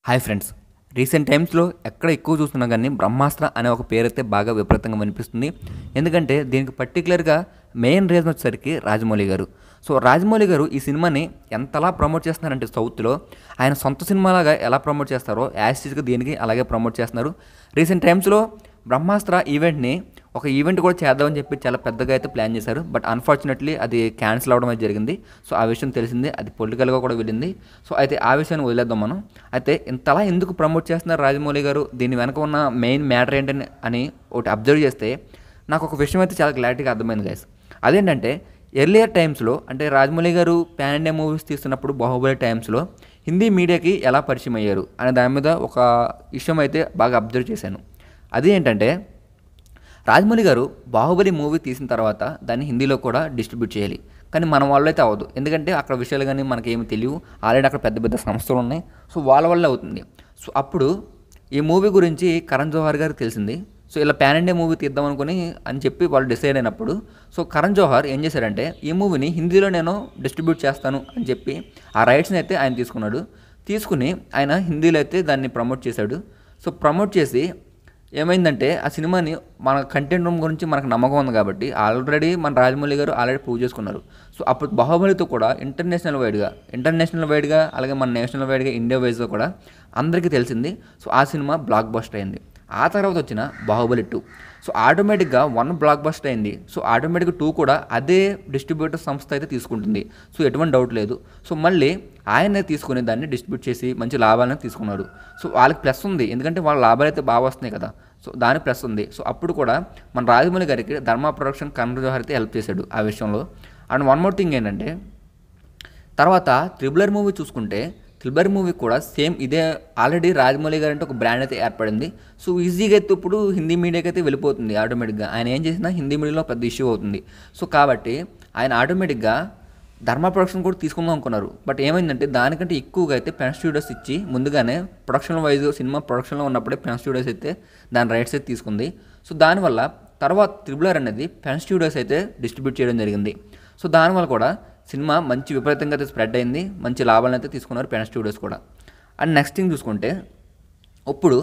hi friends recent టైమ్స్లో ఎక్కడ ఎక్కువ చూస్తున్నా కానీ బ్రహ్మాస్త్ర అనే ఒక పేరైతే బాగా విపరీతంగా వినిపిస్తుంది ఎందుకంటే దీనికి పర్టికులర్గా మెయిన్ రీజన్ వచ్చేసరికి రాజమౌళి గారు సో రాజమౌళి గారు ఈ సినిమాని ఎంతలా ప్రమోట్ చేస్తున్నారంటే సౌత్లో ఆయన సొంత సినిమాలాగా ఎలా ప్రమోట్ చేస్తారో యాస్టిస్గా దీనికి అలాగే ప్రమోట్ చేస్తున్నారు రీసెంట్ టైమ్స్లో బ్రహ్మాస్త్ర ఈవెంట్ని ఒక ఈవెంట్ కూడా చేద్దామని చెప్పి చాలా పెద్దగా అయితే ప్లాన్ చేశారు బట్ అన్ఫార్చునేట్లీ అది క్యాన్సిల్ అవ్వడం అయితే జరిగింది సో ఆ విషయం తెలిసింది అది పొలిటికల్గా కూడా వెళ్ళింది సో అయితే ఆ విషయాన్ని వదిలేద్దాం మనం అయితే ఇంతలా ఎందుకు ప్రమోట్ చేస్తున్నారు రాజమౌళి గారు దీని వెనక ఉన్న మెయిన్ మ్యాటర్ ఏంటని అని ఒకటి అబ్జర్వ్ చేస్తే నాకు ఒక విషయం అయితే చాలా క్లారిటీగా అర్థమైంది గైస్ అదేంటంటే ఎర్లియర్ టైమ్స్లో అంటే Rajamouli garu pan India movies తీస్తున్నప్పుడు బాహుబలి టైమ్స్లో హిందీ మీడియాకి ఎలా పరిచయం అయ్యారు అనే దాని మీద ఒక విషయం అయితే బాగా అబ్జర్వ్ చేశాను అది ఏంటంటే రాజమౌళి గారు బాహుబలి మూవీ తీసిన తర్వాత దాన్ని హిందీలో కూడా డిస్ట్రిబ్యూట్ చేయాలి కానీ మన వాళ్ళు అయితే అవ్వదు ఎందుకంటే అక్కడ విషయాలు కానీ మనకి ఏమి తెలియవు ఆల్రెడీ అక్కడ పెద్ద పెద్ద సంస్థలు ఉన్నాయి సో వాళ్ళ వల్ల అవుతుంది సో అప్పుడు ఈ మూవీ గురించి కరణ్ జోహార్ గారికి తెలిసింది సో ఇలా ప్యాన్ ఇండియా మూవీ తీద్దాం అనుకుని అని చెప్పి వాళ్ళు డిసైడ్ అయినప్పుడు సో కరణ్ జోహార్ ఏం చేశారంటే ఈ మూవీని హిందీలో నేను డిస్ట్రిబ్యూట్ చేస్తాను అని చెప్పి ఆ రైట్స్ని అయితే ఆయన తీసుకున్నాడు తీసుకుని ఆయన హిందీలో అయితే దాన్ని ప్రమోట్ చేశాడు సో ప్రమోట్ చేసి ఏమైందంటే ఆ సినిమాని మన కంటెంట్ రూమ్ గురించి మనకు నమ్మకం ఉంది కాబట్టి ఆల్రెడీ మన రాజమౌళి గారు ఆల్రెడీ ప్రూవ్ చేసుకున్నారు సో అప్పుడు బాహుబలితో కూడా ఇంటర్నేషనల్ వైడ్గా ఇంటర్నేషనల్ వైడ్గా అలాగే మన నేషనల్ వైడ్గా ఇండియా వైజ్గా కూడా అందరికీ తెలిసింది సో ఆ సినిమా బ్లాక్ బస్టర్ అయింది ఆ తర్వాత వచ్చిన బాహుబలి టూ సో ఆటోమేటిక్గా వన్ బ్లాక్ బస్టర్ అయింది సో ఆటోమేటిక్గా టూ కూడా అదే డిస్ట్రిబ్యూటర్ సంస్థ అయితే తీసుకుంటుంది సో ఎటువంటి డౌట్ లేదు సో మళ్ళీ ఆయనే తీసుకుని దాన్ని డిస్ట్రిబ్యూట్ చేసి మంచి లాభాలను తీసుకున్నారు సో వాళ్ళకి ప్లస్ ఉంది ఎందుకంటే వాళ్ళ లాభాలు అయితే బాగా వస్తున్నాయి కదా సో దానికి ప్లస్ ఉంది సో అప్పుడు కూడా మన రాజమౌళి గారికి ధర్మా ప్రొడక్షన్ కన్నడ జోహర్ అయితే హెల్ప్ చేశాడు ఆ విషయంలో అండ్ వన్ మోర్ థింగ్ ఏంటంటే తర్వాత త్రిబులర్ మూవీ చూసుకుంటే త్రిబులర్ మూవీ కూడా సేమ్ ఇదే ఆల్రెడీ రాజమౌళి గారు అంటే ఒక బ్రాండ్ అయితే ఏర్పడింది సో ఈజీగా అయితే ఇప్పుడు హిందీ మీడియాకి అయితే వెళ్ళిపోతుంది ఆటోమేటిక్గా ఆయన ఏం చేసినా హిందీ మీడియాలో పెద్ద ఇష్యూ అవుతుంది సో కాబట్టి ఆయన ఆటోమేటిక్గా ధర్మ ప్రొడక్షన్ కూడా తీసుకుందాం అనుకున్నారు బట్ ఏమైందంటే దానికంటే ఎక్కువగా అయితే పెన్ స్టూడియోస్ ఇచ్చి ముందుగానే ప్రొడక్షన్ వైజ్ సినిమా ప్రొడక్షన్లో ఉన్నప్పుడే పెన్ స్టూడియోస్ అయితే దాని రైట్స్ అయితే తీసుకుంది సో దానివల్ల తర్వాత త్రిబులర్ అనేది పెన్ స్టూడియోస్ అయితే డిస్ట్రిబ్యూట్ చేయడం జరిగింది సో దానివల్ల కూడా సినిమా మంచి విపరీతంగా అయితే స్ప్రెడ్ అయింది మంచి లాభాలను అయితే తీసుకున్నారు పెన్ స్టూడియోస్ కూడా అండ్ నెక్స్ట్ థింగ్ చూసుకుంటే ఇప్పుడు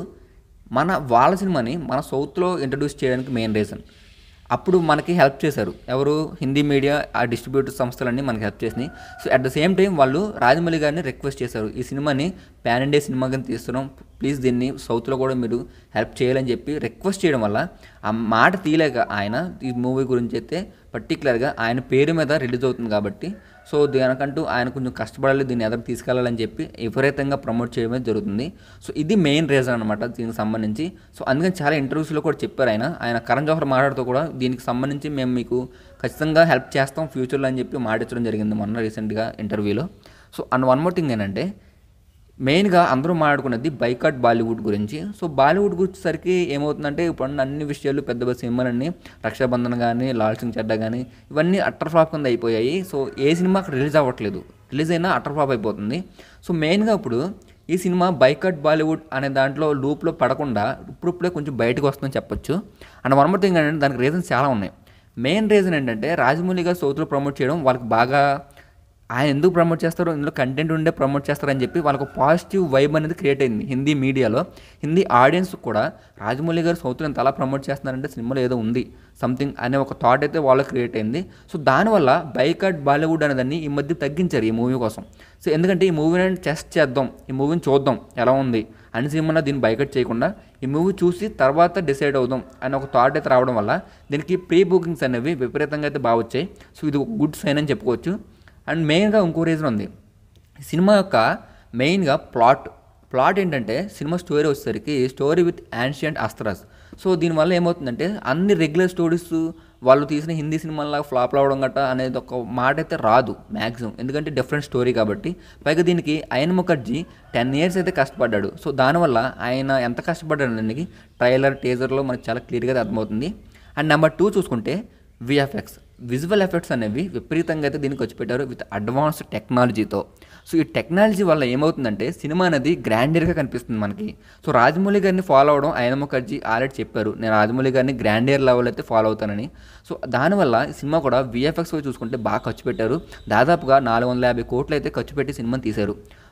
మన వాళ్ళ సినిమాని మన సౌత్లో ఇంట్రడ్యూస్ చేయడానికి మెయిన్ రీజన్ అప్పుడు మనకి హెల్ప్ చేశారు ఎవరు హిందీ మీడియా ఆ డిస్ట్రిబ్యూటర్ సంస్థలన్నీ మనకి హెల్ప్ చేసినాయి so at the same time వాళ్ళు రాజమౌళి గారిని రిక్వెస్ట్ చేశారు ఈ సినిమాని ప్యాన్ ఇండియా సినిమా కింద తీస్తున్నాం ప్లీజ్ దీన్ని సౌత్లో కూడా మీరు హెల్ప్ చేయాలని చెప్పి రిక్వెస్ట్ చేయడం వల్ల ఆ మాట తీయలేక ఆయన ఈ మూవీ గురించి అయితే పర్టికులర్గా ఆయన పేరు మీద రిలీజ్ అవుతుంది కాబట్టి సో దీనికంటూ ఆయన కొంచెం కష్టపడాలి దీన్ని ఎదురు తీసుకెళ్లాలని చెప్పి విపరీతంగా ప్రమోట్ చేయడమే జరుగుతుంది సో ఇది మెయిన్ రీజన్ అనమాట దీనికి సంబంధించి సో అందుకని చాలా ఇంటర్వ్యూస్లో కూడా చెప్పారు ఆయన ఆయన కరణ్ జోహర్ మాట్లాడుతూ కూడా దీనికి సంబంధించి మేము మీకు ఖచ్చితంగా హెల్ప్ చేస్తాం ఫ్యూచర్లో అని చెప్పి మాటించడం జరిగింది మొన్న రీసెంట్గా ఇంటర్వ్యూలో so and one more thing ఏంటంటే మెయిన్గా అందరూ మాట్లాడుకున్నది బైకాట్ బాలీవుడ్ గురించి సో బాలీవుడ్ గురించేసరికి ఏమవుతుందంటే ఇప్పుడు అన్ని విషయాలు పెద్ద పెద్ద సినిమాలన్నీ రక్షాబంధన్ కానీ లాల్ సింగ్ చెడ్డా కానీ ఇవన్నీ అట్టర్ ఫ్లాప్ కింద అయిపోయాయి సో ఏ సినిమా అక్కడ రిలీజ్ అవ్వట్లేదు రిలీజ్ అయినా అట్టర్ ఫ్లాప్ అయిపోతుంది సో మెయిన్గా ఇప్పుడు ఈ సినిమా బైకట్ బాలీవుడ్ అనే దాంట్లో లూప్లో పడకుండా ఇప్పుడిప్పుడే కొంచెం బయటకు వస్తుందని చెప్పొచ్చు అండ్ వన్ మోర్ థింగ్ ఏంటంటే దానికి రీజన్స్ చాలా ఉన్నాయి మెయిన్ రీజన్ ఏంటంటే రాజమౌళి గారు సౌత్లో ప్రమోట్ చేయడం వాళ్ళకి బాగా ఆయన ఎందుకు ప్రమోట్ చేస్తారో ఇందులో కంటెంట్ ఉండే ప్రమోట్ చేస్తారని చెప్పి వాళ్ళకు పాజిటివ్ వైబ్ అనేది క్రియేట్ అయింది హిందీ మీడియాలో హిందీ ఆడియన్స్ కూడా రాజమౌళి గారు సౌత్లో ఎంత అలా ప్రమోట్ చేస్తున్నారంటే సినిమాలో ఏదో ఉంది సంథింగ్ అనే ఒక థాట్ అయితే వాళ్ళకి క్రియేట్ అయింది సో దానివల్ల బైకట్ బాలీవుడ్ అనేదాన్ని ఈ మధ్య తగ్గించారు ఈ మూవీ కోసం సో ఎందుకంటే ఈ మూవీని టెస్ట్ చేద్దాం ఈ మూవీని చూద్దాం ఎలా ఉంది అని సినిమా దీన్ని బైకట్ చేయకుండా ఈ మూవీ చూసి తర్వాత డిసైడ్ అవుదాం అని ఒక థాట్ అయితే రావడం వల్ల దీనికి ప్రీ బుకింగ్స్ అనేవి విపరీతంగా అయితే బాగా వచ్చాయి సో ఇది ఒక గుడ్ సైన్ అని చెప్పుకోవచ్చు అండ్ మెయిన్గా ఇంకో రీజన్ ఉంది సినిమా యొక్క మెయిన్గా ప్లాట్ ప్లాట్ ఏంటంటే సినిమా స్టోరీ వచ్చేసరికి స్టోరీ విత్ యాన్షియంట్ అస్త్రాస్ సో దీనివల్ల ఏమవుతుందంటే అన్ని రెగ్యులర్ స్టోరీస్ వాళ్ళు తీసిన హిందీ సినిమాలా ఫ్లాప్ అవ్వడం గట్ట అనేది ఒక మాట అయితే రాదు మ్యాక్సిమం ఎందుకంటే డిఫరెంట్ స్టోరీ కాబట్టి పైగా దీనికి అయన్ ముఖర్జీ టెన్ ఇయర్స్ అయితే కష్టపడ్డాడు సో దానివల్ల ఆయన ఎంత కష్టపడ్డాడు అనేది ట్రైలర్ టీజర్లో మనకు చాలా క్లియర్గా అర్థమవుతుంది అండ్ నెంబర్ టూ చూసుకుంటే విఎఫ్ఎక్స్ విజువల్ ఎఫెక్ట్స్ అనేవి విపరీతంగా అయితే దీనికి వచ్చి పెట్టారు విత్ అడ్వాన్స్డ్ టెక్నాలజీతో సో ఈ టెక్నాలజీ వల్ల ఏమవుతుందంటే సినిమా అనేది గ్రాండియర్గా కనిపిస్తుంది మనకి సో రాజమౌళి గారిని ఫాలో అవడం ఆయన ముఖర్జీ ఆల్రెడీ చెప్పారు నేను రాజమౌళి గారిని గ్రాండియర్ లెవెల్ అయితే ఫాలో అవుతానని సో దానివల్ల ఈ సినిమా కూడా విఎఫ్ఎక్స్ చూసుకుంటే బాగా ఖర్చు పెట్టారు దాదాపుగా నాలుగు వందల యాభై కోట్లు అయితే ఖర్చు పెట్టి సినిమాని తీశారు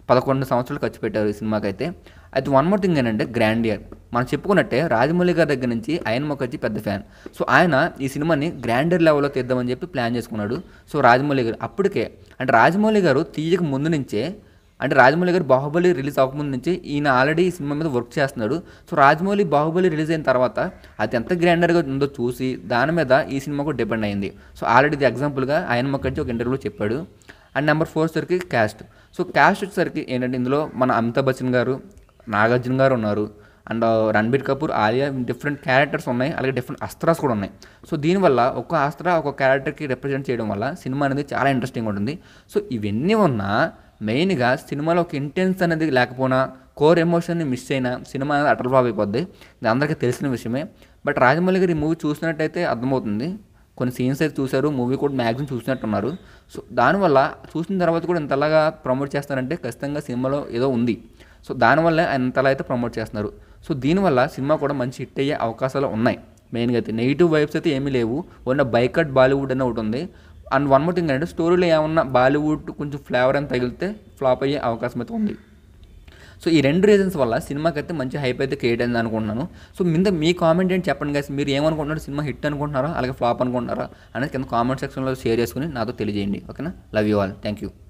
పదకొండు సంవత్సరాలు ఖర్చు పెట్టారు ఈ సినిమాకి అయితే అయితే వన్ మోర్ థింగ్ ఏంటంటే గ్రాండియర్ మనం చెప్పుకున్నట్టే రాజమౌళి గారి దగ్గర నుంచి ఆయన ముఖర్జీ పెద్ద ఫ్యాన్ సో ఆయన ఈ సినిమాని గ్రాండియర్ లెవెల్లో తీద్దామని చెప్పి ప్లాన్ చేసుకున్నాడు సో రాజమౌళి గారు అప్పటికే అంటే రాజమౌళి గారు తీయక ముందు నుంచే అంటే రాజమౌళి గారు బాహుబలి రిలీజ్ అవ్వకముందు నుంచి ఈయన ఆల్రెడీ ఈ సినిమా మీద వర్క్ చేస్తున్నాడు సో రాజమౌళి బాహుబలి రిలీజ్ అయిన తర్వాత అది ఎంత గ్రాండర్గా ఉందో చూసి దాని మీద ఈ సినిమా కూడా డిపెండ్ అయింది సో ఆల్రెడీ ఇది ఎగ్జాంపుల్గా ఆయన ముఖర్జీ ఒక ఇంటర్వ్యూలో చెప్పాడు అండ్ నెంబర్ ఫోర్ సరికి క్యాస్ట్ సో క్యాస్ట్ వచ్చేసరికి ఏంటంటే ఇందులో మన అమితాబ్ బచ్చన్ గారు నాగార్జున గారు ఉన్నారు and Ranbir Kapoor Alia different characters ఉన్నాయి అలాగే డిఫరెంట్ అస్త్రాస్ కూడా ఉన్నాయి సో దీనివల్ల ఒక్క అస్త్ర ఒక క్యారెక్టర్కి రిప్రజెంట్ చేయడం వల్ల సినిమా అనేది చాలా ఇంట్రెస్టింగ్ ఉంటుంది సో ఇవన్నీ ఉన్నా మెయిన్గా సినిమాలో ఒక ఇంటెన్స్ అనేది లేకపోయినా కోర్ ఎమోషన్ని మిస్ అయినా సినిమా అనేది అటల్ ఫ్లాప్ అయిపోద్ది ఇది అందరికీ తెలిసిన విషయమే బట్ రాజమౌళి గారు ఈ మూవీ చూసినట్టయితే అర్థమవుతుంది కొన్ని సీన్స్ అయితే చూశారు మూవీ కూడా మ్యాక్సిమం చూసినట్టున్నారు సో దానివల్ల చూసిన తర్వాత కూడా ఇంతలాగా ప్రమోట్ చేస్తారంటే ఖచ్చితంగా సినిమాలో ఏదో ఉంది సో దానివల్ల ఆయన ఇంతలా అయితే ప్రమోట్ చేస్తున్నారు సో దీనివల్ల సినిమా కూడా మంచి హిట్ అయ్యే అవకాశాలు ఉన్నాయి మెయిన్గా అయితే నెగిటివ్ వైబ్స్ అయితే ఏమీ లేవు ఉన్న బైకట్ బాలీవుడ్ అనే ఒకటి ఉంది అండ్ వన్ మోర్ థింగ్ అంటే స్టోరీలో ఏమన్నా బాలీవుడ్ కొంచెం ఫ్లేవర్ అని తగిలితే ఫ్లాప్ అయ్యే అవకాశం అయితే ఉంది సో ఈ రెండు రీజన్స్ వల్ల సినిమాకి అయితే మంచి హైప్ అయితే క్రియేట్ అయింది అనుకుంటున్నాను సో మీద మీ కామెంట్ ఏంటి చెప్పండి గైస్ మీరు ఏమనుకుంటున్నారు సినిమా హిట్ అనుకుంటున్నారా అలాగే ఫ్లాప్ అనుకుంటున్నారా అనేది కింద కామెంట్ సెక్షన్లో షేర్ చేసుకుని నాతో తెలియజేయండి ఓకేనా love you all thank you